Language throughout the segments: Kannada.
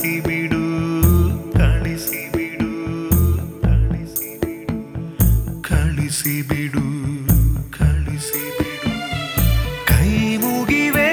ಕಳಿಸಿಬಿಡು ಕಳಿಸಿಬಿಡು ಕಳಿಸಿಬಿಡು ಕಳಿಸಿಬಿಡು ಕಳಿಸಿಬಿಡು ಕೈ ಮುಗಿವೆ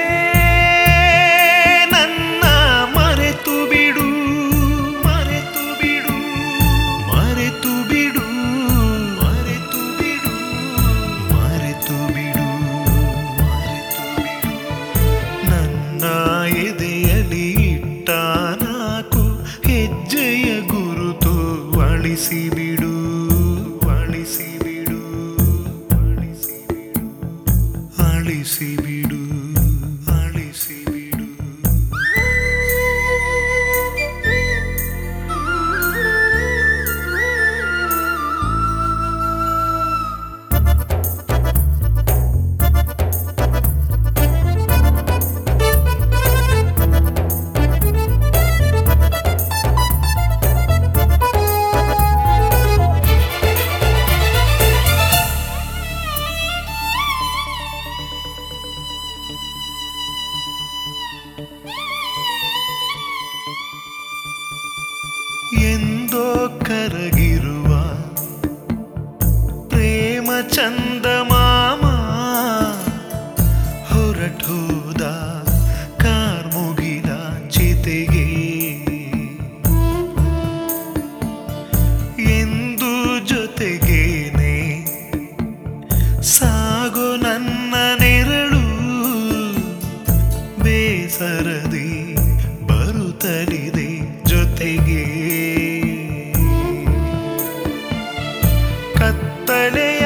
ನನ್ನ ಮರೆತು ಬಿಡು ಮರೆತು ಬಿಡು ಮರೆತು ಬಿಡು ಮರೆತು ಬಿಡು ಮರೆತು ಬಿಡು ಮರೆತು ಬಿಡು ನನ್ನ ಎದೆಯಲಿ ಇಟ್ಟ ನಾಲ್ಕು ಹೆಜ್ಜೆಯ ಗುರುತು ಅಳಿಸಿಬಿಡು ಅಳಿಸಿಬಿಡು ಅಳಿಸಿಬಿಡು ಅಳಿಸಿಬಿಡು ಅಳಿಸಿಬಿಡು ಎಂದೋ ಕರಗಿರುವ ಪ್ರೇಮ ಚಂದಮಾಮ ಹೊರಟೋದ ಕಾರ್ಮುಗಿಲ ಚಿತೆಗೆ ಎಂದು ಜೊತೆಗೇನೆ ಸಾಗೋ ನನ್ನ ನೆರಳು ಬೇಸರದಿ ಬರುತ್ತಲಿದೆ ಜೊತೆಗೆ ಕತ್ತಲೆಯ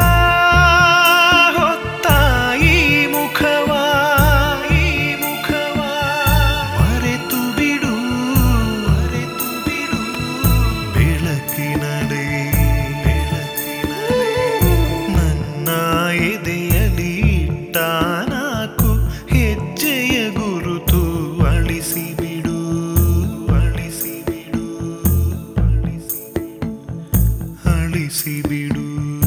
ಹೊತ್ತ ಈ ಮುಖವ ಈ ಮುಖವ ಮರೆತು ಬಿಡು ಮರೆತು ಬಿಡು ಬೆಳಕಿನಡೆ ಬೆಳಕಿನಡೆ ನನ್ನ ಎದೆಯಲಿ ಇಟ್ಟ ನಾಲ್ಕು ಹೆಜ್ಜೆಯ ಗುರುತು ಅಳಿಸಿಬಿಡು ಅಳಿಸಿಬಿಡು ಅಳಿಸಿಬಿಡು ಅಳಿಸಿಬಿಡು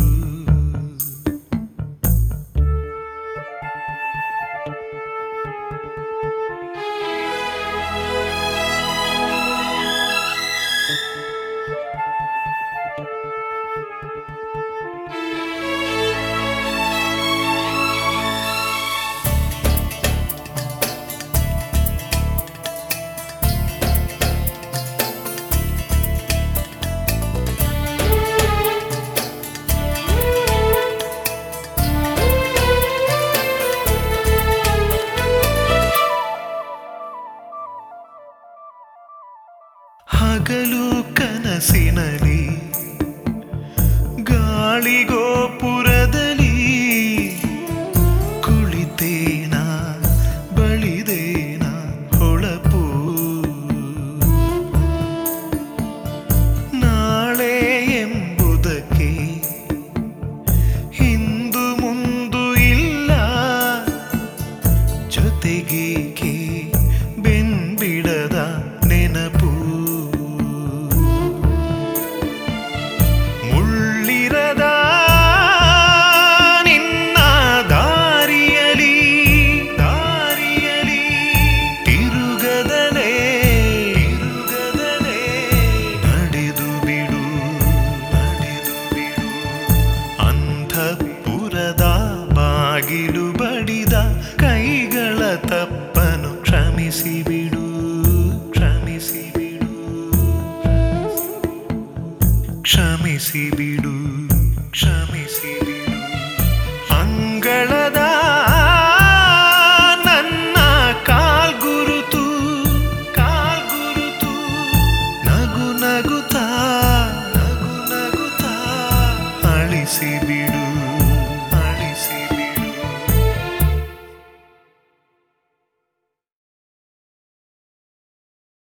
ಹಗಲು ಕನಸಿನಲಿ ಗಾಳಿಗೋಪುರದಲ್ಲಿ ಕುಳಿತೇನ ಬಳಿದೇನ ಹೊಳಪು ನಾಳೆ ಎಂಬುದಕ್ಕೆ ಹಿಂದು ಮುಂದು ಇಲ್ಲ ಜೊತೆಗೇಕೆ ಬೆನ್ಬಿಡದ ನೆನಪು ಮುಳ್ಳಿರದ ನಿನ್ನ ದಾರಿಯಲಿ ದಾರಿಯಲಿ ತಿರುಗದಲೇ ತಿರುಗದಲೇ ನಡೆದು ಬಿಡು ನಡೆದು ಬಿಡು ಅಂತಃಪುರದ ಬಾಗಿಲು ಬಡಿದ ಕೈಗಳ ತಪ್ಪನು ಕ್ಷಮಿಸಿಬಿಡು ಕ್ಷಮಿಸಿಬಿಡು ಕ್ಷಮಿಸಿಬಿಡು